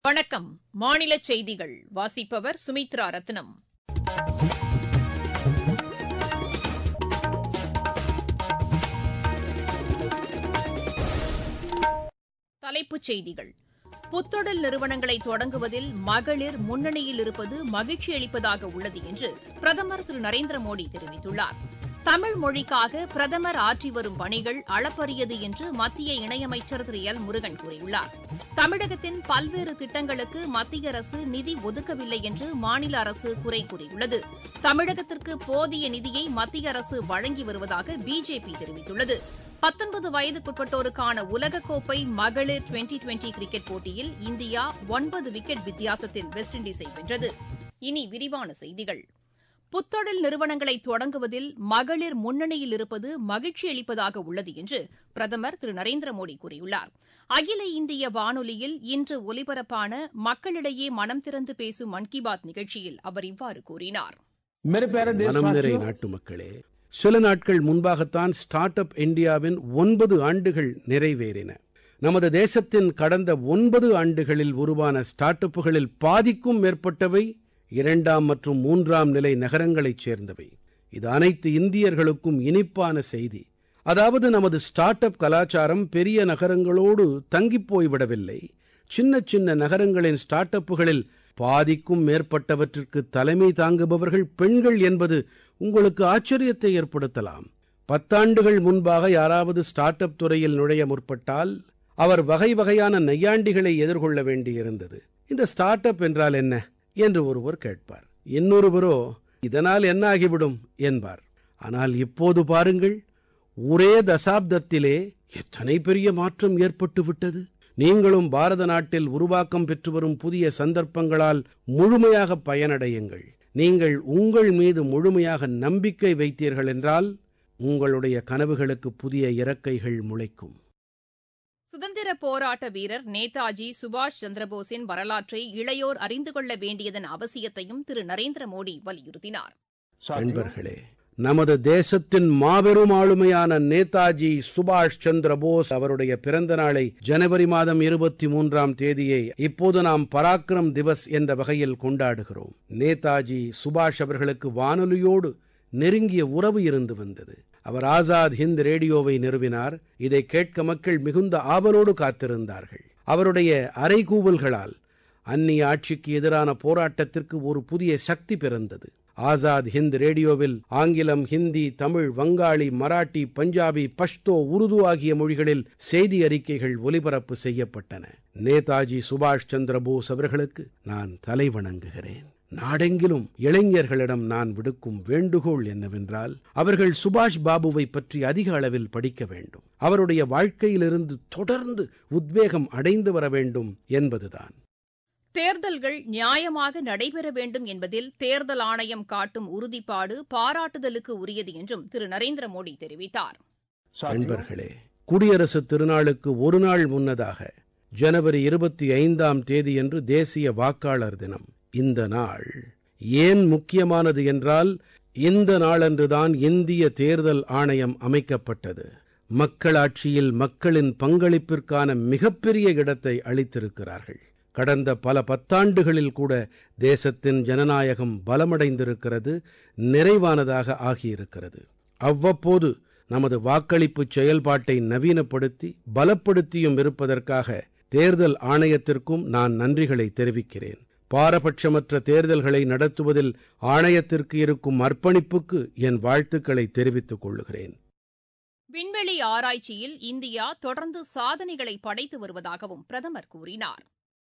வணக்கம் மாநில செய்திகள் வாசிப்பவர் சுமித்ரா ரத்னம் தலைப்புச் செய்திகள் புத்தொழில் நிறுவனங்களை தொடங்குவதில் மகளிர் முன்னணியில் இருப்பது மகிழ்ச்சி அளிப்பதாக உள்ளது என்று பிரதமர் திரு நரேந்திர மோடி தெரிவித்துள்ளார் தமிழ் மொழிக்காக பிரதமர் ஆற்றி வரும் பணிகள் அளப்பரியது என்று மத்திய இணையமைச்சர் திரு எல் முருகன் கூறியுள்ளார் தமிழகத்தின் பல்வேறு திட்டங்களுக்கு மத்திய அரசு நிதி ஒதுக்கவில்லை என்று மாநில அரசு குறை கூறியுள்ளது தமிழகத்திற்கு போதிய நிதியை மத்திய அரசு வழங்கி வருவதாக பிஜேபி தெரிவித்துள்ளது பத்தொன்பது வயதுக்குட்பட்டோருக்கான உலகக்கோப்பை மகளிர் டுவெண்டி டுவெண்டி கிரிக்கெட் போட்டியில் இந்தியா ஒன்பது விக்கெட் வித்தியாசத்தில் வெஸ்ட் இண்டீஸை வென்றது இனி விரிவான செய்திகள் புத்தொழில் நிறுவனங்களை தொடங்குவதில் மகளிர் முன்னணியில் இருப்பது மகிழ்ச்சி அளிப்பதாக உள்ளது என்று பிரதமர் திரு நரேந்திர மோடி கூறியுள்ளார் அகில இந்திய வானொலியில் இன்று ஒலிபரப்பான மக்களிடையே மனம் திறந்து பேசும் மன் கி பாத் நிகழ்ச்சியில் அவர் இவ்வாறு கூறினார் மனம் நிறை நாட்டு மக்களே சில நாட்கள் முன்பாகத்தான் ஸ்டார்ட் அப் இந்தியாவின் ஒன்பது ஆண்டுகள் நிறைவேறின நமது தேசத்தின் கடந்த ஒன்பது ஆண்டுகளில் உருவான ஸ்டார்ட் அப்புகளில் பாதிக்கும் மேற்பட்டவை இரண்டாம் மற்றும் மூன்றாம் நிலை நகரங்களைச் சேர்ந்தவை இது அனைத்து இந்தியர்களுக்கும் இனிப்பான செய்தி அதாவது நமது ஸ்டார்ட் அப் கலாச்சாரம் பெரிய நகரங்களோடு தங்கிப் போய்விடவில்லை சின்ன சின்ன நகரங்களின் ஸ்டார்ட் அப்புகளில் பாதிக்கும் மேற்பட்டவற்றிற்கு தலைமை தாங்குபவர்கள் பெண்கள் என்பது உங்களுக்கு ஆச்சரியத்தை ஏற்படுத்தலாம் பத்தாண்டுகள் முன்பாக யாராவது ஸ்டார்ட் அப் துறையில் நுழைய முற்பட்டால் அவர் வகை வகையான நையாண்டிகளை எதிர்கொள்ள வேண்டியிருந்தது இந்த ஸ்டார்ட் அப் என்றால் என்ன என்று ஒருவர் கேட்பார் இன்னொருவரோ இதனால் என்ன ஆகிவிடும் என்பார் ஆனால் இப்போது பாருங்கள் ஒரே தசாப்தத்திலே எத்தனை பெரிய மாற்றம் ஏற்பட்டு விட்டது நீங்களும் பாரத நாட்டில் உருவாக்கம் பெற்று வரும் புதிய சந்தர்ப்பங்களால் முழுமையாக பயனடையுங்கள் நீங்கள் உங்கள் மீது முழுமையாக நம்பிக்கை வைத்தீர்கள் என்றால் உங்களுடைய கனவுகளுக்கு புதிய இறக்கைகள் முளைக்கும் சுதந்திர போராட்ட வீரர் நேதாஜி சுபாஷ் சந்திரபோஸின் வரலாற்றை இளையோர் அறிந்து கொள்ள வேண்டியதன் அவசியத்தையும் திரு நரேந்திர மோடி வலியுறுத்தினார் நண்பர்களே நமது தேசத்தின் மாபெரும் ஆளுமையான நேதாஜி சுபாஷ் சந்திர போஸ் அவருடைய பிறந்த நாளை ஜனவரி மாதம் இருபத்தி மூன்றாம் தேதியை இப்போது நாம் பராக்கிரம் திவஸ் என்ற வகையில் கொண்டாடுகிறோம் நேதாஜி சுபாஷ் அவர்களுக்கு வானொலியோடு நெருங்கிய உறவு இருந்து வந்தது அவர் ஆசாத் ஹிந்த் ரேடியோவை நிறுவினார் இதை கேட்க மக்கள் மிகுந்த ஆவலோடு காத்திருந்தார்கள் அவருடைய அறைகூவல்களால் அந்நிய ஆட்சிக்கு எதிரான போராட்டத்திற்கு ஒரு புதிய சக்தி பிறந்தது ஆசாத் ஹிந்த் ரேடியோவில் ஆங்கிலம் ஹிந்தி தமிழ் வங்காளி மராட்டி பஞ்சாபி பஷ்தோ உருது ஆகிய மொழிகளில் செய்தி அறிக்கைகள் ஒலிபரப்பு செய்யப்பட்டன நேதாஜி சுபாஷ் சந்திர போஸ் அவர்களுக்கு நான் தலை வணங்குகிறேன் நாடெங்கிலும் இளைஞர்களிடம் நான் விடுக்கும் வேண்டுகோள் என்னவென்றால் அவர்கள் சுபாஷ் பாபுவை பற்றி அதிக அளவில் படிக்க வேண்டும் அவருடைய வாழ்க்கையிலிருந்து தொடர்ந்து உத்வேகம் அடைந்து வர வேண்டும் என்பதுதான் தேர்தல்கள் நியாயமாக நடைபெற வேண்டும் என்பதில் தேர்தல் ஆணையம் காட்டும் உறுதிப்பாடு பாராட்டுதலுக்கு உரியது என்றும் திரு நரேந்திர மோடி தெரிவித்தார் நண்பர்களே குடியரசுத் திருநாளுக்கு ஒரு நாள் முன்னதாக ஜனவரி இருபத்தி ஐந்தாம் தேதியன்று தேசிய வாக்காளர் தினம் இந்த நாள் ஏன் முக்கியமானது என்றால் இந்த நாளன்றுதான் இந்திய தேர்தல் ஆணையம் அமைக்கப்பட்டது மக்களாட்சியில் மக்களின் பங்களிப்பிற்கான மிகப்பெரிய இடத்தை அளித்திருக்கிறார்கள் கடந்த பல பத்தாண்டுகளில் கூட தேசத்தின் ஜனநாயகம் பலமடைந்திருக்கிறது நிறைவானதாக ஆகியிருக்கிறது அவ்வப்போது நமது வாக்களிப்புச் செயல்பாட்டை நவீனப்படுத்தி பலப்படுத்தியும் இருப்பதற்காக தேர்தல் ஆணையத்திற்கும் நான் நன்றிகளை தெரிவிக்கிறேன் பாரபட்சமற்ற தேர்தல்களை நடத்துவதில் ஆணையத்திற்கு இருக்கும் அர்ப்பணிப்புக்கு என் வாழ்த்துக்களை தெரிவித்துக் கொள்கிறேன் விண்வெளி ஆராய்ச்சியில் இந்தியா தொடர்ந்து சாதனைகளை படைத்து வருவதாகவும் பிரதமர் கூறினார்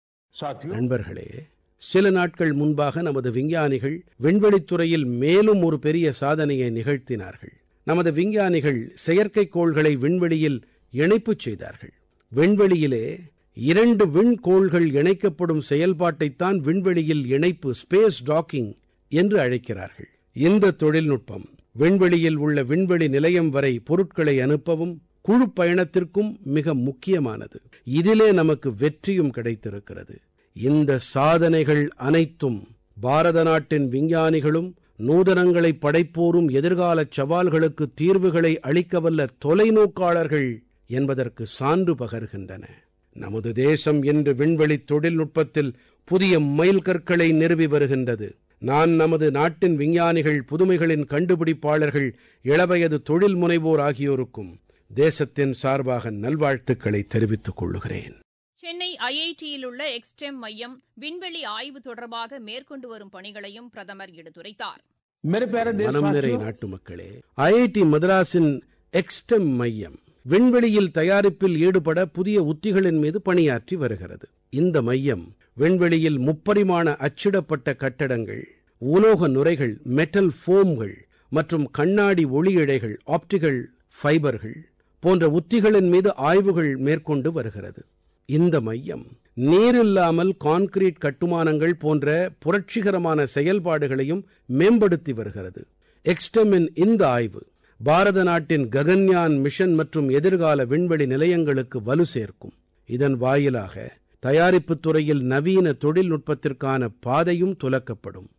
நண்பர்களே சில நாட்கள் முன்பாக நமது விஞ்ஞானிகள் விண்வெளித்துறையில் மேலும் ஒரு பெரிய சாதனையை நிகழ்த்தினார்கள் நமது விஞ்ஞானிகள் செயற்கைக்கோள்களை விண்வெளியில் இணைப்புச் செய்தார்கள் விண்வெளியிலே இரண்டு விண்கோள்கள் இணைக்கப்படும் செயல்பாட்டைத்தான் விண்வெளியில் இணைப்பு ஸ்பேஸ் டாக்கிங் என்று அழைக்கிறார்கள் இந்த தொழில்நுட்பம் விண்வெளியில் உள்ள விண்வெளி நிலையம் வரை பொருட்களை அனுப்பவும் குழு பயணத்திற்கும் மிக முக்கியமானது இதிலே நமக்கு வெற்றியும் கிடைத்திருக்கிறது இந்த சாதனைகள் அனைத்தும் பாரத நாட்டின் விஞ்ஞானிகளும் நூதனங்களை படைப்போரும் எதிர்கால சவால்களுக்கு தீர்வுகளை அளிக்கவல்ல தொலைநோக்காளர்கள் என்பதற்கு சான்று பகர்கின்றன நமது தேசம் இன்று விண்வெளித் தொழில்நுட்பத்தில் புதிய மைல்கற்களை நிறுவி வருகின்றது நான் நமது நாட்டின் விஞ்ஞானிகள் புதுமைகளின் கண்டுபிடிப்பாளர்கள் இளவயது தொழில் முனைவோர் ஆகியோருக்கும் தேசத்தின் சார்பாக நல்வாழ்த்துக்களை தெரிவித்துக் கொள்கிறேன் சென்னை ஐஐடியில் உள்ள எக்ஸ்டெம் மையம் விண்வெளி ஆய்வு தொடர்பாக மேற்கொண்டு வரும் பணிகளையும் பிரதமர் எடுத்துரைத்தார் मेरे प्यारे மனம் நிறை देशवासियों நாட்டு மக்களே ஐஐடி மദ്രാസിன் எக்ஸ்டெம் மையம் விண்வெளியில் தயாரிப்பில் ஈடுபட புதிய உத்திகளின் மீது பணியாற்றி வருகிறது இந்த மையம் விண்வெளியில் முப்பரிமாண அச்சிடப்பட்ட கட்டடங்கள் உலோக நுரைகள் மெட்டல் ஃபோம்கள் மற்றும் கண்ணாடி ஒளி இழைகள் ஆப்டிகல் ஃபைபர்கள் போன்ற உத்திகளின் மீது ஆய்வுகள் மேற்கொண்டு வருகிறது இந்த மையம் நீரில்லாமல் கான்கிரீட் கட்டுமானங்கள் போன்ற புரட்சிகரமான செயல்பாடுகளையும் மேம்படுத்தி வருகிறது எக்ஸ்டெமின் இந்த ஆய்வு பாரத நாட்டின் ககன்யான் மிஷன் மற்றும் எதிர்கால விண்வெளி நிலையங்களுக்கு வலு சேர்க்கும் இதன் வாயிலாக தயாரிப்புத் துறையில் நவீன தொழில்நுட்பத்திற்கான பாதையும் துலக்கப்படும்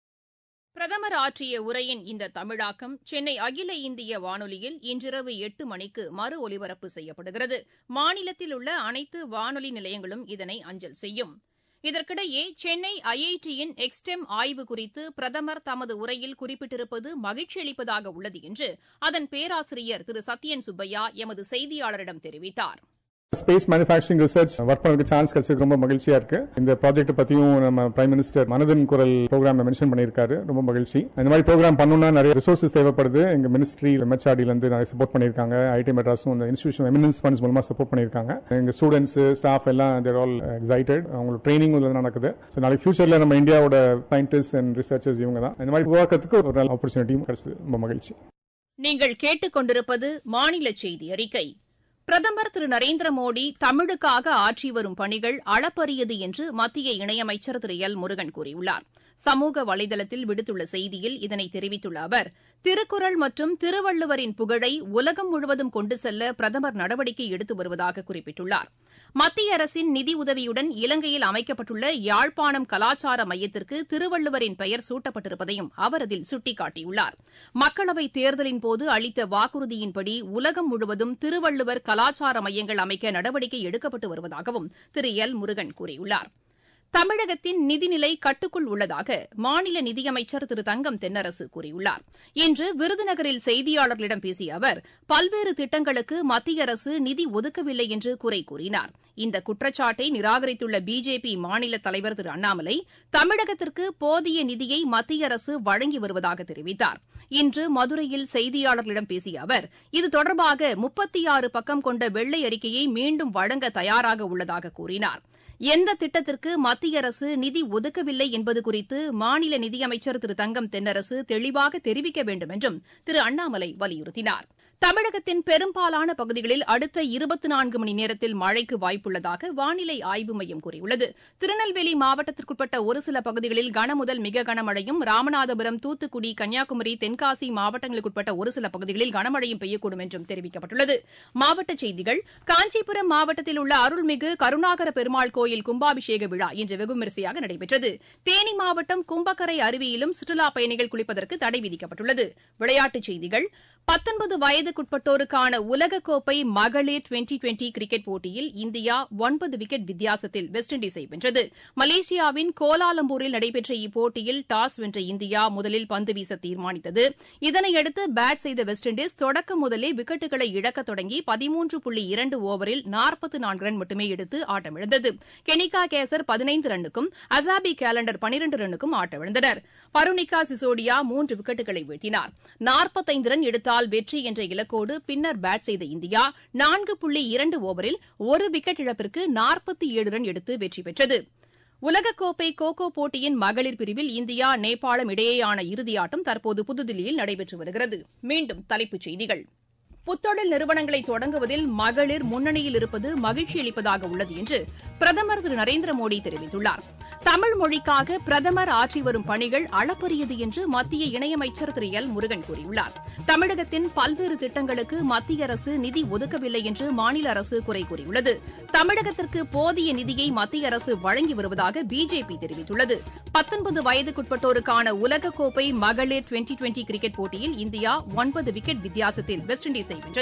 பிரதமர் ஆற்றிய உரையின் இந்த தமிழாக்கம் சென்னை அகில இந்திய வானொலியில் இன்றிரவு எட்டு மணிக்கு மறு ஒலிபரப்பு செய்யப்படுகிறது மாநிலத்தில் உள்ள அனைத்து வானொலி நிலையங்களும் இதனை அஞ்சல் செய்யும் இதற்கிடையே சென்னை ஐஐடியின் எக்ஸ்டெம் ஆய்வு குறித்து பிரதமர் தமது உரையில் குறிப்பிட்டிருப்பது மகிழ்ச்சி அளிப்பதாக உள்ளது என்று அதன் பேராசிரியர் திரு சத்யன் சுப்பையா எமது செய்தியாளரிடம் தெரிவித்தார் ஸ்பேஸ் மேனுஃபேக்சரிங் ரிசர்ச் ஒர்க் பண்ணதுக்கு சான்ஸ் கிடைச்சது ரொம்ப மகிழ்ச்சியா இருக்கு இந்த ப்ராஜெக்ட் பத்தியும் நம்ம பிரைம் மினிஸ்டர் மனதின் குரல் ப்ரோக்ராம்ல மென்ஷன் பண்ணியிருக்காரு ரொம்ப மகிழ்ச்சி இந்த மாதிரி ப்ரோக்ராம் பண்ணணும்னா நிறைய ரிசோர்சஸ் தேவைப்படுது எங்க மினிஸ்ட்ரி எம்ஹெச்ஆர்டில இருந்து நிறைய சப்போர்ட் பண்ணியிருக்காங்க ஐடி மெட்ராஸும் இந்த இன்ஸ்டியூஷன் எமினன்ஸ் ஃபண்ட்ஸ் மூலமா சப்போர்ட் பண்ணியிருக்காங்க எங்க ஸ்டூடெண்ட்ஸ் ஸ்டாஃப் எல்லாம் தேர் ஆல் எக்ஸைட்டட் அவங்களுக்கு ட்ரைனிங் நடக்குது ஸோ நாளைக்கு ஃபியூச்சர்ல நம்ம இந்தியாவோட சயின்டிஸ்ட் அண்ட் ரிசர்ச்சர்ஸ் இவங்க தான் இந்த மாதிரி உருவாக்கத்துக்கு ஒரு நல்ல ஆப்பர்ச்சுனிட்டியும் கிடைச்சது ரொம்ப மகிழ்ச்சி நீங்கள் கேட்டுக்கொண்டிருப்பது மாநில செய்தி அறிக்கை பிரதமர் திரு நரேந்திர மோடி தமிழுக்காக ஆற்றி வரும் பணிகள் அளப்பரியது என்று மத்திய இணையமைச்சர் திரு எல் முருகன் கூறியுள்ளார் சமூக வலைதளத்தில் விடுத்துள்ள செய்தியில் இதனை தெரிவித்துள்ள அவர் திருக்குறள் மற்றும் திருவள்ளுவரின் புகழை உலகம் முழுவதும் கொண்டு செல்ல பிரதமர் நடவடிக்கை எடுத்து வருவதாக குறிப்பிட்டுள்ளார் மத்திய அரசின் நிதி உதவியுடன் இலங்கையில் அமைக்கப்பட்டுள்ள யாழ்ப்பாணம் கலாச்சார மையத்திற்கு திருவள்ளுவரின் பெயர் சூட்டப்பட்டிருப்பதையும் அவர் அதில் சுட்டிக்காட்டியுள்ளார் மக்களவைத் தேர்தலின் போது அளித்த வாக்குறுதியின்படி உலகம் முழுவதும் திருவள்ளுவர் கலாச்சார மையங்கள் அமைக்க நடவடிக்கை எடுக்கப்பட்டு வருவதாகவும் திரு எல் முருகன் கூறியுள்ளார் தமிழகத்தின் நிதிநிலை கட்டுக்குள் உள்ளதாக மாநில நிதியமைச்சர் திரு தங்கம் தென்னரசு கூறியுள்ளார் இன்று விருதுநகரில் செய்தியாளர்களிடம் பேசிய அவர் பல்வேறு திட்டங்களுக்கு மத்திய அரசு நிதி ஒதுக்கவில்லை என்று குறை கூறினார் இந்த குற்றச்சாட்டை நிராகரித்துள்ள பிஜேபி மாநில தலைவர் திரு அண்ணாமலை தமிழகத்திற்கு போதிய நிதியை மத்திய அரசு வழங்கி வருவதாக தெரிவித்தார் இன்று மதுரையில் செய்தியாளர்களிடம் பேசிய அவர் இது தொடர்பாக முப்பத்தி ஆறு பக்கம் கொண்ட வெள்ளை அறிக்கையை மீண்டும் வழங்க தயாராக உள்ளதாக கூறினார் எந்த திட்டத்திற்கு மத்திய அரசு நிதி ஒதுக்கவில்லை என்பது குறித்து மாநில நிதியமைச்சர் திரு தங்கம் தென்னரசு தெளிவாக தெரிவிக்க வேண்டும் என்றும் திரு அண்ணாமலை வலியுறுத்தினார் தமிழகத்தின் பெரும்பாலான பகுதிகளில் அடுத்த இருபத்தி நான்கு மணி நேரத்தில் மழைக்கு வாய்ப்புள்ளதாக வானிலை ஆய்வு மையம் கூறியுள்ளது திருநெல்வேலி மாவட்டத்திற்குட்பட்ட ஒரு சில பகுதிகளில் கனமுதல் மிக கனமழையும் ராமநாதபுரம் தூத்துக்குடி கன்னியாகுமரி தென்காசி மாவட்டங்களுக்குட்பட்ட ஒரு சில பகுதிகளில் கனமழையும் பெய்யக்கூடும் என்றும் தெரிவிக்கப்பட்டுள்ளது மாவட்டச் செய்திகள் காஞ்சிபுரம் மாவட்டத்தில் உள்ள அருள்மிகு கருணாகர பெருமாள் கோயில் கும்பாபிஷேக விழா இன்று வெகுவிமரிசையாக நடைபெற்றது தேனி மாவட்டம் கும்பக்கரை அருவியிலும் சுற்றுலாப் பயணிகள் குளிப்பதற்கு தடை விதிக்கப்பட்டுள்ளது விளையாட்டுச் செய்திகள் பத்தொன்பது வயதுக்குட்பட்டோருக்கான உலகக்கோப்பை மகளிர் டுவெண்டி டுவெண்டி கிரிக்கெட் போட்டியில் இந்தியா ஒன்பது விக்கெட் வித்தியாசத்தில் வெஸ்ட் இண்டீஸை வென்றது மலேசியாவின் கோலாலம்பூரில் நடைபெற்ற இப்போட்டியில் டாஸ் வென்ற இந்தியா முதலில் பந்து வீச தீர்மானித்தது இதனையடுத்து பேட் செய்த வெஸ்ட் இண்டீஸ் தொடக்க முதலே விக்கெட்டுகளை இழக்கத் தொடங்கி பதிமூன்று புள்ளி இரண்டு ஓவரில் நாற்பத்து நான்கு ரன் மட்டுமே எடுத்து ஆட்டமிழந்தது கெனிகா கேசர் பதினைந்து ரன்னுக்கும் அசாபி கேலண்டர் பனிரண்டு ரன்னுக்கும் ஆட்டமிழந்தனர் பருணிகா சிசோடியா மூன்று விக்கெட்டுகளை வீழ்த்தினார் நாற்பத்தைந்து ரன் எடுத்தால் வெற்றி என்ற இலக்கோடு பின்னர் பேட் செய்த இந்தியா நான்கு புள்ளி இரண்டு ஓவரில் ஒரு விக்கெட் இழப்பிற்கு நாற்பத்தி ஏழு ரன் எடுத்து வெற்றி பெற்றது உலகக்கோப்பை கோகோ போட்டியின் மகளிர் பிரிவில் இந்தியா நேபாளம் இடையேயான இறுதியாட்டம் தற்போது புதுதில்லியில் நடைபெற்று வருகிறது மீண்டும் தலைப்புச் செய்திகள் புத்தொழில் நிறுவனங்களை தொடங்குவதில் மகளிர் முன்னணியில் இருப்பது மகிழ்ச்சி அளிப்பதாக உள்ளது என்று பிரதமர் திரு நரேந்திர மோடி தெரிவித்துள்ளார் தமிழ் மொழிக்காக பிரதமர் ஆற்றி வரும் பணிகள் அளப்பரியது என்று மத்திய இணையமைச்சர் திரு எல் முருகன் கூறியுள்ளார் தமிழகத்தின் பல்வேறு திட்டங்களுக்கு மத்திய அரசு நிதி ஒதுக்கவில்லை என்று மாநில அரசு குறை கூறியுள்ளது தமிழகத்திற்கு போதிய நிதியை மத்திய அரசு வழங்கி வருவதாக பிஜேபி தெரிவித்துள்ளது பத்தொன்பது வயதுக்குட்பட்டோருக்கான உலகக்கோப்பை மகளிர் டுவெண்டி டுவெண்டி கிரிக்கெட் போட்டியில் இந்தியா ஒன்பது விக்கெட் வித்தியாசத்தில் வெஸ்ட் இண்டீஸை வென்றது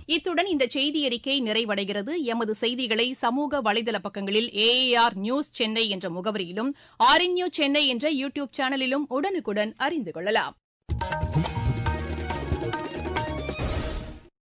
இத்துடன் இந்த செய்தி அறிக்கை நிறைவடைகிறது எமது செய்திகளை சமூக வலைதள பக்கங்களில் ஏஏஆர் நியூஸ் சென்னை என்ற முகவரியிலும் ஆர் என் நியூஸ் சென்னை என்ற யூ டியூப் சேனலிலும் உடனுக்குடன் அறிந்து கொள்ளலாம்